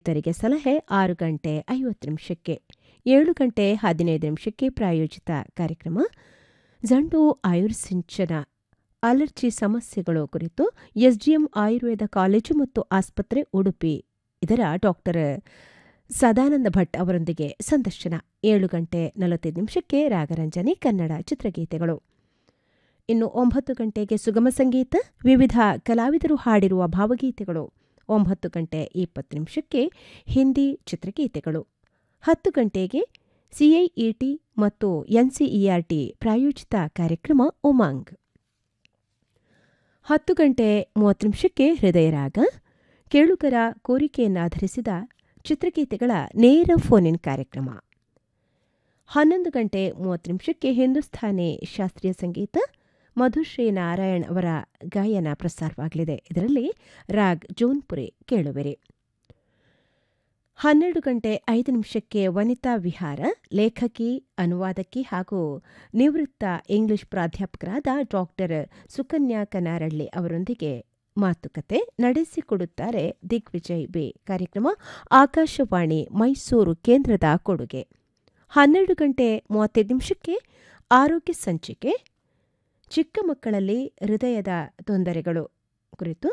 ರೈತರಿಗೆ ಸಲಹೆ ಆರು ಗಂಟೆ ಐವತ್ತು ನಿಮಿಷಕ್ಕೆ ಏಳು ಗಂಟೆ ಹದಿನೈದು ನಿಮಿಷಕ್ಕೆ ಪ್ರಾಯೋಜಿತ ಕಾರ್ಯಕ್ರಮ ಜಂಡು ಆಯುರ್ಸಿಂಚನ ಅಲರ್ಜಿ ಸಮಸ್ಯೆಗಳು ಕುರಿತು ಎಸ್ಡಿಎಂ ಆಯುರ್ವೇದ ಕಾಲೇಜು ಮತ್ತು ಆಸ್ಪತ್ರೆ ಉಡುಪಿ ಇದರ ಡಾಕ್ಟರ್ ಸದಾನಂದ ಭಟ್ ಅವರೊಂದಿಗೆ ಸಂದರ್ಶನ ಏಳು ಗಂಟೆ ನಲವತ್ತೈದು ನಿಮಿಷಕ್ಕೆ ರಾಗರಂಜನಿ ಕನ್ನಡ ಚಿತ್ರಗೀತೆಗಳು ಇನ್ನು ಒಂಬತ್ತು ಗಂಟೆಗೆ ಸುಗಮ ಸಂಗೀತ ವಿವಿಧ ಕಲಾವಿದರು ಹಾಡಿರುವ ಭಾವಗೀತೆಗಳು ಒಂಬತ್ತು ಗಂಟೆ ಇಪ್ಪತ್ತು ನಿಮಿಷಕ್ಕೆ ಹಿಂದಿ ಚಿತ್ರಗೀತೆಗಳು ಹತ್ತು ಗಂಟೆಗೆ ಸಿಐಇಟಿ ಮತ್ತು ಎನ್ಸಿಇಆರ್ಟಿ ಪ್ರಾಯೋಜಿತ ಕಾರ್ಯಕ್ರಮ ಉಮಾಂಗ್ ಹತ್ತು ಗಂಟೆ ಮೂವತ್ತು ನಿಮಿಷಕ್ಕೆ ಹೃದಯರಾಗ ಕೇಳುಗರ ಕೋರಿಕೆಯನ್ನಾಧರಿಸಿದ ಚಿತ್ರಗೀತೆಗಳ ನೇರ ಫೋನ್ ಇನ್ ಕಾರ್ಯಕ್ರಮ ಹನ್ನೊಂದು ಗಂಟೆ ಮೂವತ್ತು ನಿಮಿಷಕ್ಕೆ ಹಿಂದೂಸ್ಥಾನಿ ಶಾಸ್ತ್ರೀಯ ಸಂಗೀತ ಮಧುಶ್ರೀ ನಾರಾಯಣ್ ಅವರ ಗಾಯನ ಪ್ರಸಾರವಾಗಲಿದೆ ಇದರಲ್ಲಿ ರಾಗ್ ಜೋನ್ಪುರಿ ಕೇಳುವಿರಿ ಹನ್ನೆರಡು ಗಂಟೆ ಐದು ನಿಮಿಷಕ್ಕೆ ವನಿತಾ ವಿಹಾರ ಲೇಖಕಿ ಅನುವಾದಕಿ ಹಾಗೂ ನಿವೃತ್ತ ಇಂಗ್ಲಿಷ್ ಪ್ರಾಧ್ಯಾಪಕರಾದ ಡಾಕ್ಟರ್ ಸುಕನ್ಯಾ ಕನಾರಳ್ಳಿ ಅವರೊಂದಿಗೆ ಮಾತುಕತೆ ನಡೆಸಿಕೊಡುತ್ತಾರೆ ದಿಗ್ವಿಜಯ್ ಬೆ ಕಾರ್ಯಕ್ರಮ ಆಕಾಶವಾಣಿ ಮೈಸೂರು ಕೇಂದ್ರದ ಕೊಡುಗೆ ಹನ್ನೆರಡು ಗಂಟೆ ಮೂವತ್ತೈದು ನಿಮಿಷಕ್ಕೆ ಆರೋಗ್ಯ ಸಂಚಿಕೆ ಚಿಕ್ಕ ಮಕ್ಕಳಲ್ಲಿ ಹೃದಯದ ತೊಂದರೆಗಳು ಕುರಿತು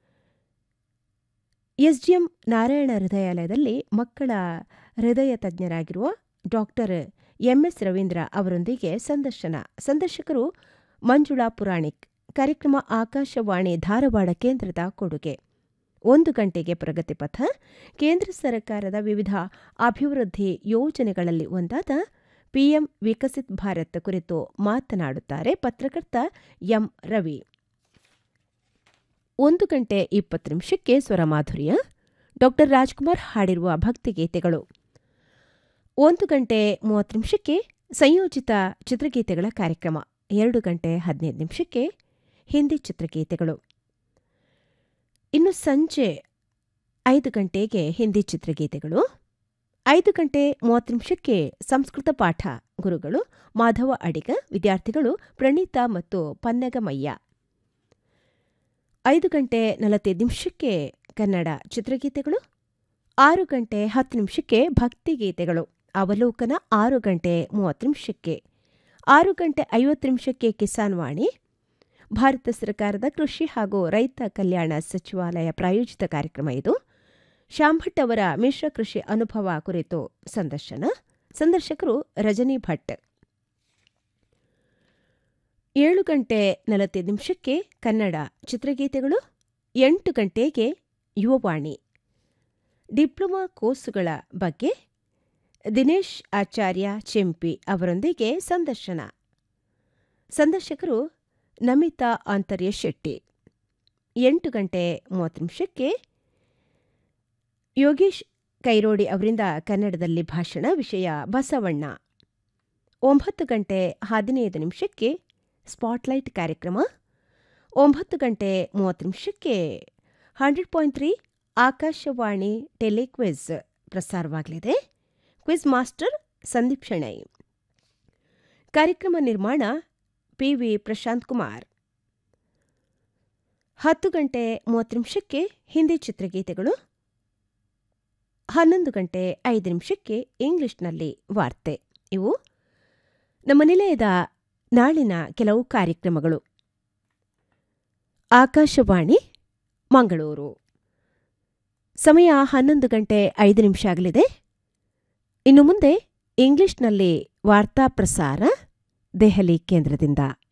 ಎಸ್ಡಿಎಂ ನಾರಾಯಣ ಹೃದಯಾಲಯದಲ್ಲಿ ಮಕ್ಕಳ ಹೃದಯ ತಜ್ಞರಾಗಿರುವ ಡಾಕ್ಟರ್ ಎಂಎಸ್ ರವೀಂದ್ರ ಅವರೊಂದಿಗೆ ಸಂದರ್ಶನ ಸಂದರ್ಶಕರು ಮಂಜುಳಾ ಪುರಾಣಿಕ್ ಕಾರ್ಯಕ್ರಮ ಆಕಾಶವಾಣಿ ಧಾರವಾಡ ಕೇಂದ್ರದ ಕೊಡುಗೆ ಒಂದು ಗಂಟೆಗೆ ಪ್ರಗತಿಪಥ ಕೇಂದ್ರ ಸರ್ಕಾರದ ವಿವಿಧ ಅಭಿವೃದ್ಧಿ ಯೋಜನೆಗಳಲ್ಲಿ ಒಂದಾದ ಪಿಎಂ ವಿಕಸಿತ್ ಭಾರತ್ ಕುರಿತು ಮಾತನಾಡುತ್ತಾರೆ ಪತ್ರಕರ್ತ ಎಂ ರವಿ ಒಂದು ಗಂಟೆ ಇಪ್ಪತ್ತು ನಿಮಿಷಕ್ಕೆ ಸ್ವರಮಾಧುರ್ಯ ಡಾಕ್ಟರ್ ರಾಜ್ಕುಮಾರ್ ಹಾಡಿರುವ ಭಕ್ತಿಗೀತೆಗಳು ಒಂದು ಗಂಟೆ ಮೂವತ್ತು ನಿಮಿಷಕ್ಕೆ ಸಂಯೋಜಿತ ಚಿತ್ರಗೀತೆಗಳ ಕಾರ್ಯಕ್ರಮ ಎರಡು ಗಂಟೆ ಹದಿನೈದು ನಿಮಿಷಕ್ಕೆ ಹಿಂದಿ ಚಿತ್ರಗೀತೆಗಳು ಇನ್ನು ಸಂಜೆ ಐದು ಗಂಟೆಗೆ ಹಿಂದಿ ಚಿತ್ರಗೀತೆಗಳು ಐದು ಗಂಟೆ ಮೂವತ್ತು ನಿಮಿಷಕ್ಕೆ ಸಂಸ್ಕೃತ ಪಾಠ ಗುರುಗಳು ಮಾಧವ ಅಡಿಗ ವಿದ್ಯಾರ್ಥಿಗಳು ಪ್ರಣೀತಾ ಮತ್ತು ಪನ್ನಗಮಯ್ಯ ಐದು ಗಂಟೆ ನಲವತ್ತೈದು ನಿಮಿಷಕ್ಕೆ ಕನ್ನಡ ಚಿತ್ರಗೀತೆಗಳು ಆರು ಗಂಟೆ ಹತ್ತು ನಿಮಿಷಕ್ಕೆ ಭಕ್ತಿಗೀತೆಗಳು ಅವಲೋಕನ ಆರು ಗಂಟೆ ಮೂವತ್ತು ನಿಮಿಷಕ್ಕೆ ಆರು ಗಂಟೆ ಐವತ್ತು ನಿಮಿಷಕ್ಕೆ ಕಿಸಾನ್ ವಾಣಿ ಭಾರತ ಸರ್ಕಾರದ ಕೃಷಿ ಹಾಗೂ ರೈತ ಕಲ್ಯಾಣ ಸಚಿವಾಲಯ ಪ್ರಾಯೋಜಿತ ಕಾರ್ಯಕ್ರಮ ಇದು ಶಾಂಭಟ್ ಅವರ ಮಿಶ್ರ ಕೃಷಿ ಅನುಭವ ಕುರಿತು ಸಂದರ್ಶನ ಸಂದರ್ಶಕರು ರಜನಿ ಭಟ್ ಏಳು ಗಂಟೆ ನಲವತ್ತೈದು ನಿಮಿಷಕ್ಕೆ ಕನ್ನಡ ಚಿತ್ರಗೀತೆಗಳು ಎಂಟು ಗಂಟೆಗೆ ಯುವವಾಣಿ ಡಿಪ್ಲೊಮಾ ಕೋರ್ಸುಗಳ ಬಗ್ಗೆ ದಿನೇಶ್ ಆಚಾರ್ಯ ಚೆಂಪಿ ಅವರೊಂದಿಗೆ ಸಂದರ್ಶನ ಸಂದರ್ಶಕರು ನಮಿತಾ ಆಂತರ್ಯ ಶೆಟ್ಟಿ ಎಂಟು ಗಂಟೆ ಮೂವತ್ತು ನಿಮಿಷಕ್ಕೆ ಯೋಗೇಶ್ ಕೈರೋಡಿ ಅವರಿಂದ ಕನ್ನಡದಲ್ಲಿ ಭಾಷಣ ವಿಷಯ ಬಸವಣ್ಣ ಒಂಬತ್ತು ಗಂಟೆ ಹದಿನೈದು ನಿಮಿಷಕ್ಕೆ ಸ್ಪಾಟ್ಲೈಟ್ ಕಾರ್ಯಕ್ರಮ ಒಂಬತ್ತು ಗಂಟೆ ಮೂವತ್ತು ನಿಮಿಷಕ್ಕೆ hundred point three Akashvani telequiz ಪ್ರಸಾರವಾಗಲಿದೆ ಕ್ವಿಜ್ ಮಾಸ್ಟರ್ ಸಂದೀಪ್ ಶೆಣೈ ಕಾರ್ಯಕ್ರಮ ನಿರ್ಮಾಣ ಪಿವಿ ಪ್ರಶಾಂತ್ ಕುಮಾರ್ ಹತ್ತು ಗಂಟೆ ಮೂವತ್ತು ನಿಮಿಷಕ್ಕೆ ಹಿಂದಿ ಚಿತ್ರಗೀತೆಗಳು ಹನ್ನೊಂದು ಗಂಟೆ ಐದು ನಿಮಿಷಕ್ಕೆ ಇಂಗ್ಲಿಷ್ನಲ್ಲಿ ವಾರ್ತೆ ಇವು ನಮ್ಮ ನಿಲಯದ ನಾಳಿನ ಕೆಲವು ಕಾರ್ಯಕ್ರಮಗಳು ಆಕಾಶವಾಣಿ ಮಂಗಳೂರು ಸಮಯ ಹನ್ನೊಂದು ಗಂಟೆ ಐದು ನಿಮಿಷ ಆಗಲಿದೆ ಇನ್ನು ಮುಂದೆ ಇಂಗ್ಲಿಷ್ನಲ್ಲಿ ವಾರ್ತಾ ಪ್ರಸಾರ ದೆಹಲಿ ಕೇಂದ್ರದಿಂದ